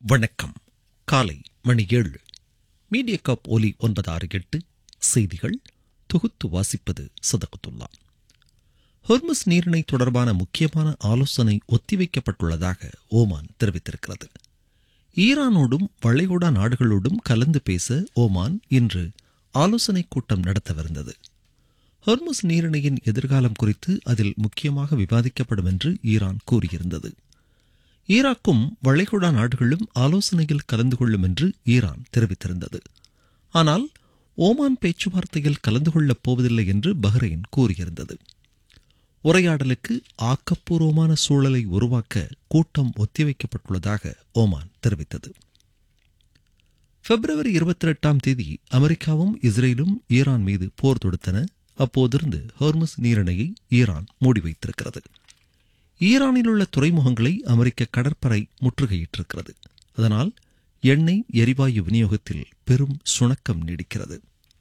வணக்கம் காலை மணி ஏழு மீடியா காப் ஒலி ஒன்பது ஆறு எட்டு செய்திகள் தொகுத்து வாசிப்பது சதகத்துல்லா ஹொர்மஸ் நீரிணை தொடர்பான முக்கியமான ஆலோசனை ஒத்திவைக்கப்பட்டுள்ளதாக ஓமான் தெரிவித்திருக்கிறது ஈரானோடும் வளைகுடா நாடுகளோடும் கலந்து பேச ஓமான் இன்று ஆலோசனைக் கூட்டம் நடத்தவிருந்தது ஹொர்முஸ் நீரிணையின் எதிர்காலம் குறித்து அதில் முக்கியமாக விவாதிக்கப்படும் என்று ஈரான் கூறியிருந்தது ஈராக்கும் வளைகுடா நாடுகளும் ஆலோசனையில் கலந்து கொள்ளும் என்று ஈரான் தெரிவித்திருந்தது ஆனால் ஓமான் பேச்சுவார்த்தையில் கலந்து கொள்ளப் போவதில்லை என்று பஹ்ரைன் கூறியிருந்தது உரையாடலுக்கு ஆக்கப்பூர்வமான சூழலை உருவாக்க கூட்டம் ஒத்திவைக்கப்பட்டுள்ளதாக ஓமான் தெரிவித்தது பிப்ரவரி இருபத்தி எட்டாம் தேதி அமெரிக்காவும் இஸ்ரேலும் ஈரான் மீது போர் தொடுத்தன அப்போதிருந்து ஹோர்மஸ் நீரிணையை ஈரான் மூடி வைத்திருக்கிறது ஈரானில் உள்ள துறைமுகங்களை அமெரிக்க கடற்படை முற்றுகையிட்டிருக்கிறது அதனால் எண்ணெய் எரிவாயு விநியோகத்தில் பெரும் சுணக்கம் நீடிக்கிறது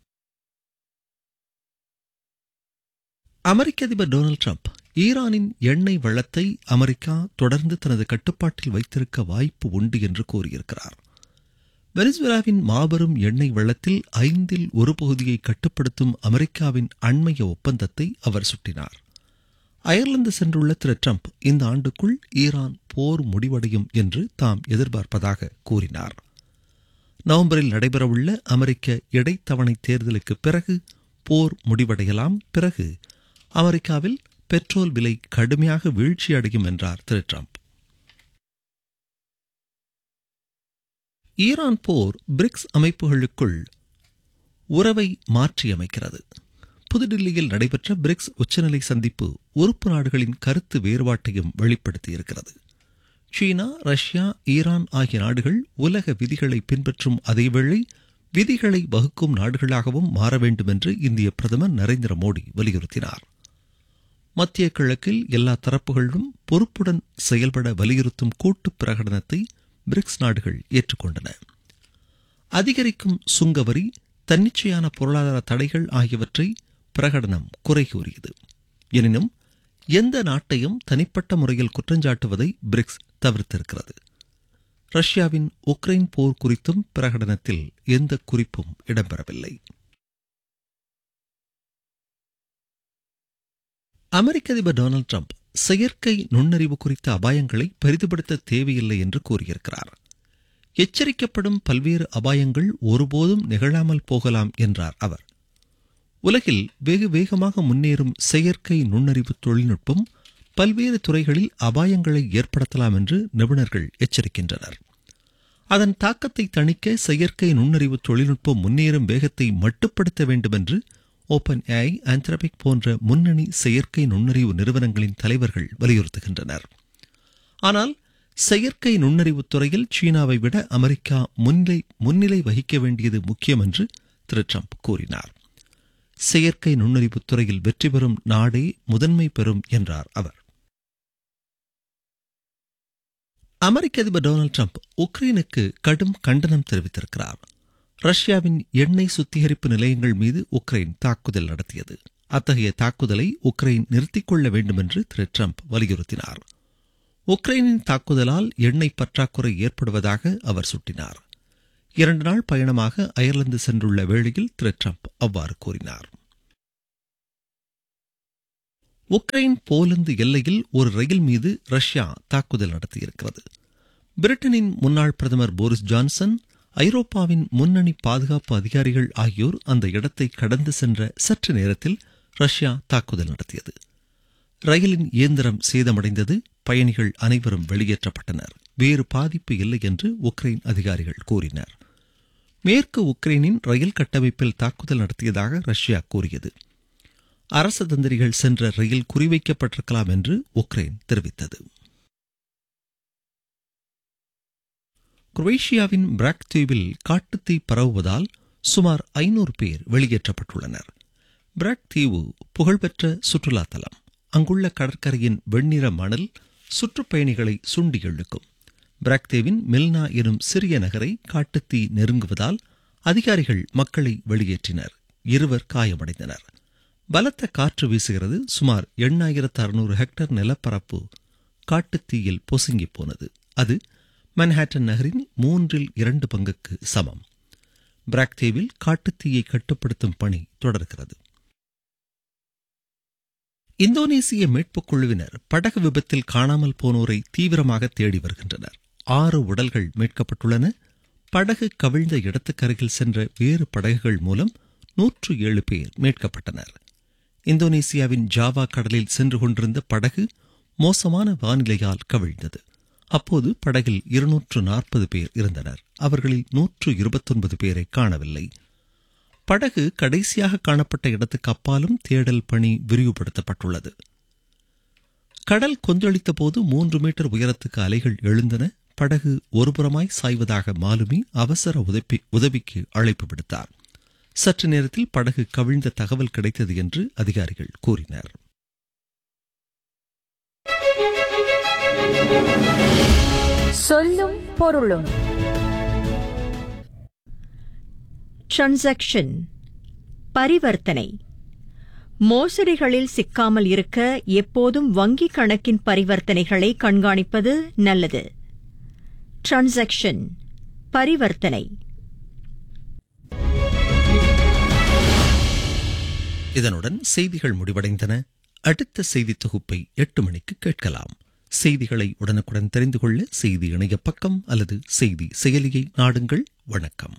அமெரிக்க அதிபர் டொனால்டு ட்ரம்ப் ஈரானின் எண்ணெய் வளத்தை அமெரிக்கா தொடர்ந்து தனது கட்டுப்பாட்டில் வைத்திருக்க வாய்ப்பு உண்டு என்று கூறியிருக்கிறார் வெனிசுவேலாவின் மாபெரும் எண்ணெய் வளத்தில் ஐந்தில் ஒரு பகுதியை கட்டுப்படுத்தும் அமெரிக்காவின் அண்மைய ஒப்பந்தத்தை அவர் சுட்டினார் அயர்லாந்து சென்றுள்ள திரு ட்ரம்ப் இந்த ஆண்டுக்குள் ஈரான் போர் முடிவடையும் என்று தாம் எதிர்பார்ப்பதாக கூறினார் நவம்பரில் நடைபெறவுள்ள அமெரிக்க இடைத்தவணை தேர்தலுக்கு பிறகு போர் முடிவடையலாம் பிறகு அமெரிக்காவில் பெட்ரோல் விலை கடுமையாக வீழ்ச்சியடையும் என்றார் திரு ட்ரம்ப் ஈரான் போர் பிரிக்ஸ் அமைப்புகளுக்குள் உறவை மாற்றியமைக்கிறது புதுடில்லியில் நடைபெற்ற பிரிக்ஸ் உச்சநிலை சந்திப்பு உறுப்பு நாடுகளின் கருத்து வேறுபாட்டையும் வெளிப்படுத்தியிருக்கிறது சீனா ரஷ்யா ஈரான் ஆகிய நாடுகள் உலக விதிகளை பின்பற்றும் அதேவேளை விதிகளை வகுக்கும் நாடுகளாகவும் மாற வேண்டும் என்று இந்திய பிரதமர் நரேந்திர மோடி வலியுறுத்தினார் மத்திய கிழக்கில் எல்லா தரப்புகளிலும் பொறுப்புடன் செயல்பட வலியுறுத்தும் கூட்டு பிரகடனத்தை பிரிக்ஸ் நாடுகள் ஏற்றுக்கொண்டன அதிகரிக்கும் சுங்கவரி தன்னிச்சையான பொருளாதார தடைகள் ஆகியவற்றை பிரகடனம் குறை கூறியது எனினும் எந்த நாட்டையும் தனிப்பட்ட முறையில் குற்றஞ்சாட்டுவதை பிரிக்ஸ் தவிர்த்திருக்கிறது ரஷ்யாவின் உக்ரைன் போர் குறித்தும் பிரகடனத்தில் எந்த குறிப்பும் இடம்பெறவில்லை அமெரிக்க அதிபர் டொனால்டு ட்ரம்ப் செயற்கை நுண்ணறிவு குறித்த அபாயங்களை பெரிதுபடுத்த தேவையில்லை என்று கூறியிருக்கிறார் எச்சரிக்கப்படும் பல்வேறு அபாயங்கள் ஒருபோதும் நிகழாமல் போகலாம் என்றார் அவர் உலகில் வெகு வேகமாக முன்னேறும் செயற்கை நுண்ணறிவு தொழில்நுட்பம் பல்வேறு துறைகளில் அபாயங்களை ஏற்படுத்தலாம் என்று நிபுணர்கள் எச்சரிக்கின்றனர் அதன் தாக்கத்தை தணிக்க செயற்கை நுண்ணறிவு தொழில்நுட்பம் முன்னேறும் வேகத்தை மட்டுப்படுத்த வேண்டும் என்று ஓபன் ஏஐ ஆந்த்ரபிக் போன்ற முன்னணி செயற்கை நுண்ணறிவு நிறுவனங்களின் தலைவர்கள் வலியுறுத்துகின்றனர் ஆனால் செயற்கை நுண்ணறிவு துறையில் சீனாவை விட அமெரிக்கா முன்னிலை முன்னிலை வகிக்க வேண்டியது முக்கியம் என்று திரு ட்ரம்ப் கூறினார் செயற்கை நுண்ணறிவு துறையில் வெற்றி பெறும் நாடே முதன்மை பெறும் என்றார் அவர் அமெரிக்க அதிபர் டொனால்டு ட்ரம்ப் உக்ரைனுக்கு கடும் கண்டனம் தெரிவித்திருக்கிறார் ரஷ்யாவின் எண்ணெய் சுத்திகரிப்பு நிலையங்கள் மீது உக்ரைன் தாக்குதல் நடத்தியது அத்தகைய தாக்குதலை உக்ரைன் நிறுத்திக் கொள்ள வேண்டும் என்று திரு ட்ரம்ப் வலியுறுத்தினார் உக்ரைனின் தாக்குதலால் எண்ணெய் பற்றாக்குறை ஏற்படுவதாக அவர் சுட்டினார் இரண்டு நாள் பயணமாக அயர்லாந்து சென்றுள்ள வேளையில் திரு ட்ரம்ப் அவ்வாறு கூறினார் உக்ரைன் போலந்து எல்லையில் ஒரு ரயில் மீது ரஷ்யா தாக்குதல் நடத்தியிருக்கிறது பிரிட்டனின் முன்னாள் பிரதமர் போரிஸ் ஜான்சன் ஐரோப்பாவின் முன்னணி பாதுகாப்பு அதிகாரிகள் ஆகியோர் அந்த இடத்தை கடந்து சென்ற சற்று நேரத்தில் ரஷ்யா தாக்குதல் நடத்தியது ரயிலின் இயந்திரம் சேதமடைந்தது பயணிகள் அனைவரும் வெளியேற்றப்பட்டனர் வேறு பாதிப்பு இல்லை என்று உக்ரைன் அதிகாரிகள் கூறினர் மேற்கு உக்ரைனின் ரயில் கட்டமைப்பில் தாக்குதல் நடத்தியதாக ரஷ்யா கூறியது அரசு தந்திரிகள் சென்ற ரயில் குறிவைக்கப்பட்டிருக்கலாம் என்று உக்ரைன் தெரிவித்தது குரோவேஷியாவின் பிராக் தீவில் காட்டுத்தீ பரவுவதால் சுமார் ஐநூறு பேர் வெளியேற்றப்பட்டுள்ளனர் பிராக் தீவு புகழ்பெற்ற சுற்றுலா தலம் அங்குள்ள கடற்கரையின் வெண்ணிற மணல் சுற்றுப்பயணிகளை சுண்டி இழுக்கும் பிராக்தேவின் மில்னா எனும் சிறிய நகரை காட்டுத்தீ நெருங்குவதால் அதிகாரிகள் மக்களை வெளியேற்றினர் இருவர் காயமடைந்தனர் பலத்த காற்று வீசுகிறது சுமார் எண்ணாயிரத்து அறுநூறு ஹெக்டர் நிலப்பரப்பு காட்டுத்தீயில் பொசுங்கி போனது அது மன்ஹாட்டன் நகரின் மூன்றில் இரண்டு பங்குக்கு சமம் பிராக்தேவில் காட்டுத்தீயை கட்டுப்படுத்தும் பணி தொடர்கிறது இந்தோனேசிய மீட்புக் குழுவினர் படகு விபத்தில் காணாமல் போனோரை தீவிரமாக தேடி வருகின்றனர் ஆறு உடல்கள் மீட்கப்பட்டுள்ளன படகு கவிழ்ந்த இடத்துக்கருகில் சென்ற வேறு படகுகள் மூலம் நூற்று ஏழு பேர் மீட்கப்பட்டனர் இந்தோனேசியாவின் ஜாவா கடலில் சென்று கொண்டிருந்த படகு மோசமான வானிலையால் கவிழ்ந்தது அப்போது படகில் இருநூற்று நாற்பது பேர் இருந்தனர் அவர்களில் நூற்று இருபத்தொன்பது பேரை காணவில்லை படகு கடைசியாக காணப்பட்ட இடத்துக்கு அப்பாலும் தேடல் பணி விரிவுபடுத்தப்பட்டுள்ளது கடல் கொந்தளித்த போது மூன்று மீட்டர் உயரத்துக்கு அலைகள் எழுந்தன படகு ஒருபுறமாய் சாய்வதாக மாலுமி அவசர உதவி உதவிக்கு அழைப்பு விடுத்தார் சற்று நேரத்தில் படகு கவிழ்ந்த தகவல் கிடைத்தது என்று அதிகாரிகள் கூறினர் சொல்லும் பொருளும் டிரான்சாக்ஷன் பரிவர்த்தனை மோசடிகளில் சிக்காமல் இருக்க எப்போதும் வங்கி கணக்கின் பரிவர்த்தனைகளை கண்காணிப்பது நல்லது டிரான்சாக்ஷன் பரிவர்த்தனை இதனுடன் செய்திகள் முடிவடைந்தன அடுத்த செய்தி தொகுப்பை எட்டு மணிக்கு கேட்கலாம் செய்திகளை உடனுக்குடன் தெரிந்து கொள்ள செய்தி இணைய பக்கம் அல்லது செய்தி செயலியை நாடுங்கள் வணக்கம்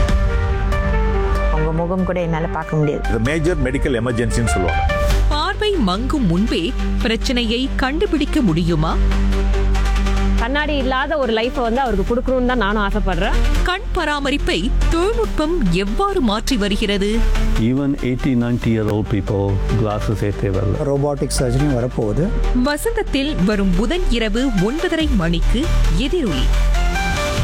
உங்க முகம் கூட என்னால பார்க்க முடியாது இது மேஜர் மெடிக்கல் எமர்ஜென்சின்னு சொல்லுவாங்க பார்வை மங்கும் முன்பே பிரச்சனையை கண்டுபிடிக்க முடியுமா கண்ணாடி இல்லாத ஒரு லைஃப்பை வந்து அவருக்கு கொடுக்கணும்னு தான் நானும் ஆசைப்படுறேன் கண் பராமரிப்பை தொழில்நுட்பம் எவ்வாறு மாற்றி வருகிறது Even 80, 90 year old people, glasses ஏ தேவையில்ல ரோபாட்டிக் சர்ஜரியும் வரப்போகுது வசந்தத்தில் வரும் புதன் இரவு ஒன்பதரை மணிக்கு எதிரொலி